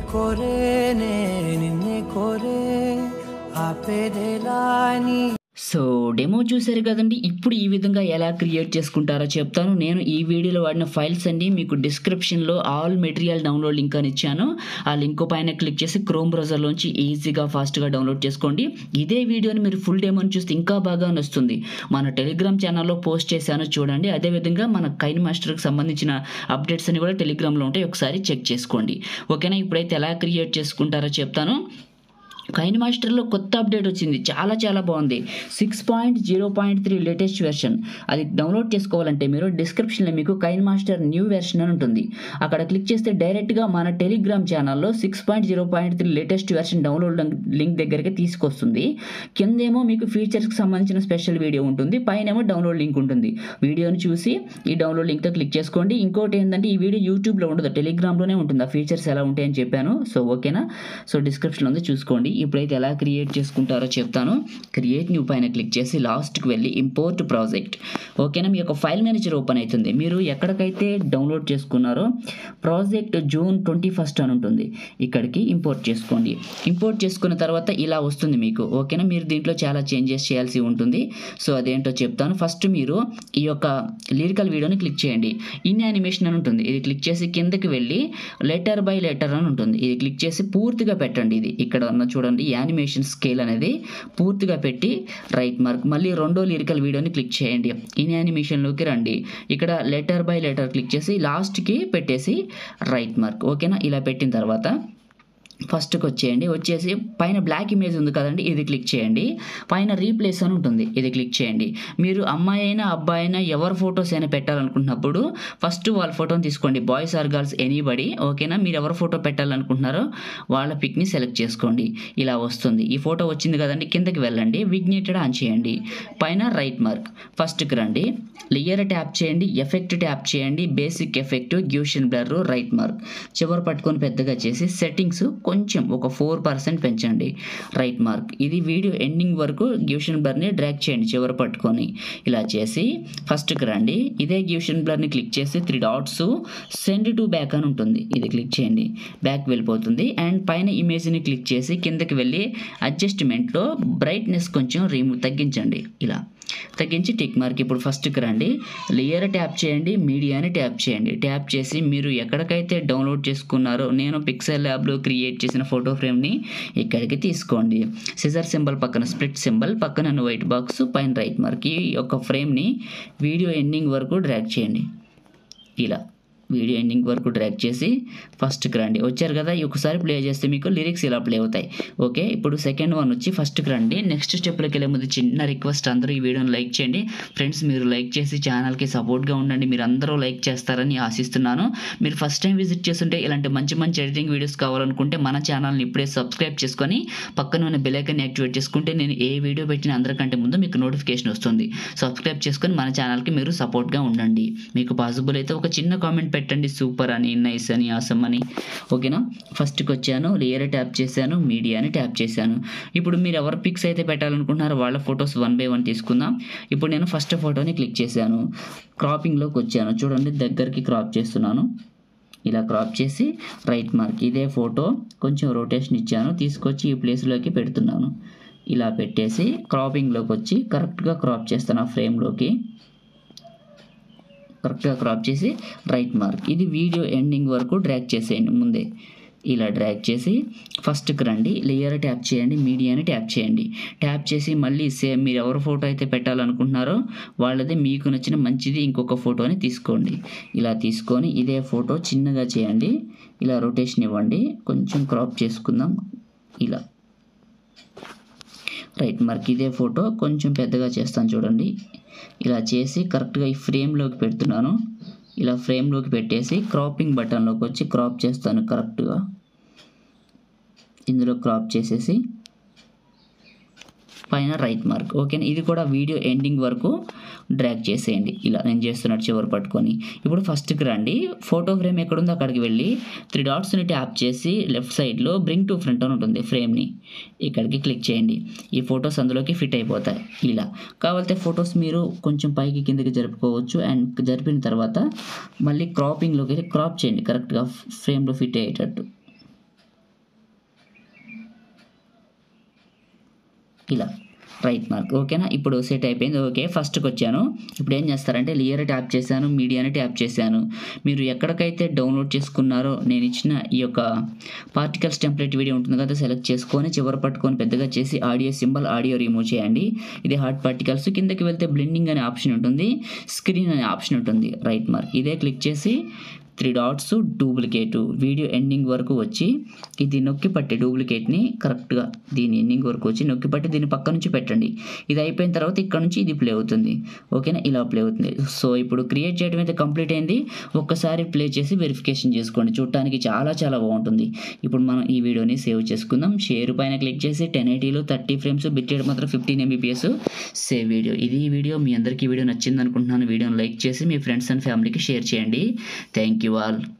కోరేనే నిన్నే కోరే ఆపేదేలా నీ సో డెమో చూశారు కదండి ఇప్పుడు ఈ విధంగా ఎలా క్రియేట్ చేసుకుంటారో చెప్తాను నేను ఈ వీడియోలో వాడిన ఫైల్స్ అన్ని మీకు డిస్క్రిప్షన్లో ఆల్ మెటీరియల్ డౌన్లోడ్ లింక్ అని ఇచ్చాను ఆ లింక్ పైన క్లిక్ చేసి క్రోమ్ బ్రౌజర్లోంచి ఈజీగా ఫాస్ట్గా డౌన్లోడ్ చేసుకోండి ఇదే వీడియోని మీరు ఫుల్ డెమోని చూస్తే ఇంకా బాగా నచ్చుతుంది మన టెలిగ్రామ్ ఛానల్లో పోస్ట్ చేశాను చూడండి అదేవిధంగా మన కైన్ మాస్టర్కి సంబంధించిన అప్డేట్స్ అని కూడా టెలిగ్రామ్లో ఉంటాయి ఒకసారి చెక్ చేసుకోండి ఓకేనా ఇప్పుడైతే ఎలా క్రియేట్ చేసుకుంటారో చెప్తాను కైన్ మాస్టర్లో కొత్త అప్డేట్ వచ్చింది చాలా చాలా బాగుంది six point zero point three latest version అది డౌన్లోడ్ చేసుకోవాలంటే మీరు డిస్క్రిప్షన్లో మీకు కైన్ మాస్టర్ న్యూ వెర్షన్ అని ఉంటుంది అక్కడ క్లిక్ చేస్తే డైరెక్ట్గా మన టెలిగ్రామ్ ఛానల్లో six point zero point three latest version download link దగ్గరికి తీసుకొస్తుంది కిందేమో మీకు ఫీచర్స్కి సంబంధించిన స్పెషల్ వీడియో ఉంటుంది పైనేమో డౌన్లోడ్ లింక్ ఉంటుంది వీడియోని చూసి ఈ డౌన్లోడ్ లింక్తో క్లిక్ చేసుకోండి ఇంకోటి ఏంటంటే ఈ వీడియో యూట్యూబ్లో ఉండదు టెలిగ్రామ్లోనే ఉంటుంది ఆ ఫీచర్స్ ఎలా ఉంటాయని చెప్పాను సో ఓకేనా సో డిస్క్రిప్షన్లో ఉంది చూసుకోండి ఇప్పుడైతే ఎలా క్రియేట్ చేసుకుంటారో చెప్తాను క్రియేట్ న్యూ పైన క్లిక్ చేసి లాస్ట్కి వెళ్ళి ఇంపోర్ట్ ప్రాజెక్ట్ ఓకేనా మీ యొక్క ఫైల్ మేనేజర్ ఓపెన్ అవుతుంది మీరు ఎక్కడికైతే డౌన్లోడ్ చేసుకున్నారో ప్రాజెక్ట్ జూన్ ట్వంటీ ఫస్ట్ అని ఉంటుంది ఇక్కడికి ఇంపోర్ట్ చేసుకోండి ఇంపోర్ట్ చేసుకున్న తర్వాత ఇలా వస్తుంది మీకు ఓకేనా మీరు దీంట్లో చాలా చేంజెస్ చేయాల్సి ఉంటుంది సో అదేంటో చెప్తాను ఫస్ట్ మీరు ఈ యొక్క లిరికల్ వీడియోని క్లిక్ చేయండి ఇన్ యానిమేషన్ అని ఉంటుంది ఇది క్లిక్ చేసి కిందకి వెళ్ళి లెటర్ బై లెటర్ అని ఉంటుంది ఇది క్లిక్ చేసి పూర్తిగా పెట్టండి ఇది ఇక్కడ ఉన్న చూడండి యానిమేషన్ స్కేల్ అనేది పూర్తిగా పెట్టి రైట్ మార్క్ మళ్ళీ రెండో లిరికల్ వీడియోని క్లిక్ చేయండి ఇన్ యానిమేషన్లోకి రండి ఇక్కడ లెటర్ బై లెటర్ క్లిక్ చేసి లాస్ట్కి పెట్టేసి రైట్ మార్క్ ఓకేనా ఇలా పెట్టిన తర్వాత ఫస్ట్కి వచ్చేయండి వచ్చేసి పైన బ్లాక్ ఇమేజ్ ఉంది కదండి ఇది క్లిక్ చేయండి పైన రీప్లేస్ అని ఉంటుంది ఇది క్లిక్ చేయండి మీరు అమ్మాయి అయినా అబ్బాయి అయినా ఎవరి ఫొటోస్ అయినా పెట్టాలనుకుంటున్నప్పుడు ఫస్ట్ వాళ్ళ ఫోటోని తీసుకోండి బాయ్స్ ఆర్ గర్ల్స్ ఎనీబడి ఓకేనా మీరు ఎవరి ఫోటో పెట్టాలనుకుంటున్నారో వాళ్ళ పిక్ని సెలెక్ట్ చేసుకోండి ఇలా వస్తుంది ఈ ఫోటో వచ్చింది కదండి కిందకి వెళ్ళండి విగ్నేటెడ్ ఆన్ చేయండి పైన రైట్ మార్క్ ఫస్ట్కి రండి లేయర్ ట్యాప్ చేయండి ఎఫెక్ట్ ట్యాప్ చేయండి basic effect Gaussian blur right mark చివరి పట్టుకొని పెద్దగా చేసి సెట్టింగ్స్ కొంచెం ఒక ఫోర్ పర్సెంట్ పెంచండి రైట్ మార్క్ ఇది వీడియో ఎండింగ్ వరకు గ్యూషన్ బ్లర్ని డ్రాగ్ చేయండి చివరి పట్టుకొని ఇలా చేసి ఫస్ట్కి రండి ఇదే గ్యూషన్ బ్లర్ని క్లిక్ చేసి three dots send to back అని ఉంటుంది ఇది క్లిక్ చేయండి బ్యాక్ వెళ్ళిపోతుంది అండ్ పైన ఇమేజ్ని క్లిక్ చేసి కిందకి వెళ్ళి అడ్జస్ట్మెంట్లో బ్రైట్నెస్ కొంచెం రిమూవ్ తగ్గించండి ఇలా తగ్గించి టిక్ మార్క్ ఇప్పుడు ఫస్ట్కి రండి లేయర్ ట్యాప్ చేయండి మీడియాని ట్యాప్ చేయండి ట్యాప్ చేసి మీరు ఎక్కడికైతే డౌన్లోడ్ చేసుకున్నారో నేను పిక్సెల్ ల్యాబ్లో క్రియేట్ చేసిన ఫోటో ఫ్రేమ్ని ఇక్కడికి తీసుకోండి సిజర్ సింబల్ పక్కన స్ప్లిట్ సింబల్ పక్కన వైట్ బాక్స్ పైన రైట్ మార్క్ ఈ యొక్క ఫ్రేమ్ని వీడియో ఎండింగ్ వరకు డ్రాగ్ చేయండి ఇలా వీడియో ఎండింగ్ వరకు డ్రాగ్ చేసి ఫస్ట్కి రండి వచ్చారు కదా ఈ ఒకసారి ప్లే చేస్తే మీకు లిరిక్స్ ఇలా ప్లే అవుతాయి ఓకే ఇప్పుడు సెకండ్ వన్ వచ్చి ఫస్ట్కి రండి నెక్స్ట్ స్టెప్లోకి వెళ్ళే ముందు చిన్న రిక్వెస్ట్ అందరూ ఈ వీడియోని లైక్ చేయండి ఫ్రెండ్స్ మీరు లైక్ చేసి ఛానల్కి సపోర్ట్గా ఉండండి మీరు అందరూ లైక్ చేస్తారని ఆశిస్తున్నాను మీరు ఫస్ట్ టైం విజిట్ చేస్తుంటే ఇలాంటి మంచి మంచి ఎడిటింగ్ వీడియోస్ కావాలనుకుంటే మన ఛానల్ని ఇప్పుడే సబ్స్క్రైబ్ చేసుకొని పక్కన ఉన్న బెల్ ఐకాన్ యాక్టివేట్ చేసుకుంటే నేను ఏ వీడియో పెట్టిన అందరికంటే ముందు మీకు నోటిఫికేషన్ వస్తుంది సబ్స్క్రైబ్ చేసుకొని మన ఛానల్కి మీరు సపోర్ట్గా ఉండండి మీకు పాసిబుల్ అయితే ఒక చిన్న కామెంట్ పెట్టండి సూపర్ అని నైస్ అని ఆసమ్ అని ఓకేనా ఫస్ట్కి వచ్చాను లేయర్ ట్యాప్ చేశాను మీడియాని ట్యాప్ చేశాను ఇప్పుడు మీరు ఎవరు పిక్స్ అయితే పెట్టాలనుకుంటున్నారో వాళ్ళ ఫొటోస్ వన్ బై వన్ తీసుకుందాం ఇప్పుడు నేను ఫస్ట్ ఫోటోని క్లిక్ చేశాను క్రాపింగ్లోకి వచ్చాను చూడండి దగ్గరికి క్రాప్ చేస్తున్నాను ఇలా క్రాప్ చేసి రైట్ మార్క్ ఇదే ఫోటో కొంచెం రొటేషన్ ఇచ్చాను తీసుకొచ్చి ఈ ప్లేస్లోకి పెడుతున్నాను ఇలా పెట్టేసి క్రాపింగ్లోకి వచ్చి కరెక్ట్గా క్రాప్ చేస్తాను ఆ ఫ్రేమ్లోకి కరెక్ట్గా క్రాప్ చేసి రైట్ మార్క్ ఇది వీడియో ఎండింగ్ వరకు డ్రాగ్ చేసేయండి ముందే ఇలా డ్రాగ్ చేసి ఫస్ట్కి రండి లేయర్ ట్యాప్ చేయండి మీడియాని ట్యాప్ చేయండి ట్యాప్ చేసి మళ్ళీ సేమ్ మీరు ఎవరి ఫోటో అయితే పెట్టాలనుకుంటున్నారో వాళ్ళది మీకు నచ్చిన మంచిది ఇంకొక ఫోటోని తీసుకోండి ఇలా తీసుకొని ఇదే ఫోటో చిన్నగా చేయండి ఇలా రొటేషన్ ఇవ్వండి కొంచెం క్రాప్ చేసుకుందాం ఇలా రైట్ మార్క్ ఇదే ఫోటో కొంచెం పెద్దగా చేస్తాను చూడండి ఇలా చేసి కరెక్ట్గా ఈ ఫ్రేమ్లోకి పెడుతున్నాను ఇలా ఫ్రేమ్లోకి పెట్టేసి క్రాపింగ్ బటన్లోకి వచ్చి క్రాప్ చేస్తాను కరెక్ట్గా ఇందులో క్రాప్ చేసేసి పైన రైట్ మార్క్ ఓకేనా ఇది కూడా వీడియో ఎండింగ్ వరకు డ్రాగ్ చేసేయండి ఇలా నేను చేస్తున్నట్టు చివరి పట్టుకొని ఇప్పుడు ఫస్ట్కి రండి ఫోటో ఫ్రేమ్ ఎక్కడుందో అక్కడికి వెళ్ళి త్రీ డాట్స్ని ట్యాప్ చేసి లెఫ్ట్ సైడ్లో బ్రింగ్ టు ఫ్రంట్ అని ఉంటుంది ఫ్రేమ్ని ఇక్కడికి క్లిక్ చేయండి ఈ ఫొటోస్ అందులోకి ఫిట్ అయిపోతాయి ఇలా కావాలంటే ఫొటోస్ మీరు కొంచెం పైకి కిందకి జరుపుకోవచ్చు అండ్ జరిపిన తర్వాత మళ్ళీ క్రాపింగ్లోకి వెళ్ళి క్రాప్ చేయండి కరెక్ట్గా ఫ్రేమ్లో ఫిట్ అయ్యేటట్టు ఇలా రైట్ మార్క్ ఓకేనా ఇప్పుడు సెట్ అయిపోయింది ఓకే ఫస్ట్కి వచ్చాను ఇప్పుడు ఏం చేస్తారంటే లేయర్ ట్యాప్ చేశాను మీడియాని ట్యాప్ చేశాను మీరు ఎక్కడికైతే డౌన్లోడ్ చేసుకున్నారో నేను ఇచ్చిన ఈ యొక్క పార్టికల్స్ టెంప్లెట్ వీడియో ఉంటుంది కదా సెలెక్ట్ చేసుకొని చివర పట్టుకొని పెద్దగా చేసి ఆడియో సింబల్ ఆడియో రిమూవ్ చేయండి ఇది హార్డ్ పార్టికల్స్ కిందకి వెళ్తే బ్లెండింగ్ అనే ఆప్షన్ ఉంటుంది స్క్రీన్ అనే ఆప్షన్ ఉంటుంది రైట్ మార్క్ ఇదే క్లిక్ చేసి three dots duplicate video ending వరకు వచ్చి ఇది నొక్కి పట్టి డూప్లికేట్ని కరెక్ట్గా దీని ఎండింగ్ వరకు వచ్చి నొక్కి పట్టి దీని పక్క నుంచి పెట్టండి ఇది అయిపోయిన తర్వాత ఇక్కడ నుంచి ఇది ప్లే అవుతుంది ఓకేనా ఇలా ప్లే అవుతుంది సో ఇప్పుడు క్రియేట్ చేయడం అయితే కంప్లీట్ అయింది ఒక్కసారి ప్లే చేసి వెరిఫికేషన్ చేసుకోండి చూడటానికి చాలా చాలా బాగుంటుంది ఇప్పుడు మనం ఈ వీడియోని సేవ్ చేసుకుందాం షేర్ పైన క్లిక్ చేసి టెన్ ఎయిటీలో థర్టీ ఫ్రేమ్స్ బిట్ రేట్ మాత్రం ఫిఫ్టీన్ ఎంబీపీఎస్ సేవ్ వీడియో ఇది ఈ వీడియో మీ అందరికీ ఈ వీడియో నచ్చింది అనుకుంటున్నాను వీడియోని లైక్ చేసి మీ ఫ్రెండ్స్ అండ్ ఫ్యామిలీకి షేర్ చేయండి థ్యాంక్ యూ ఆల్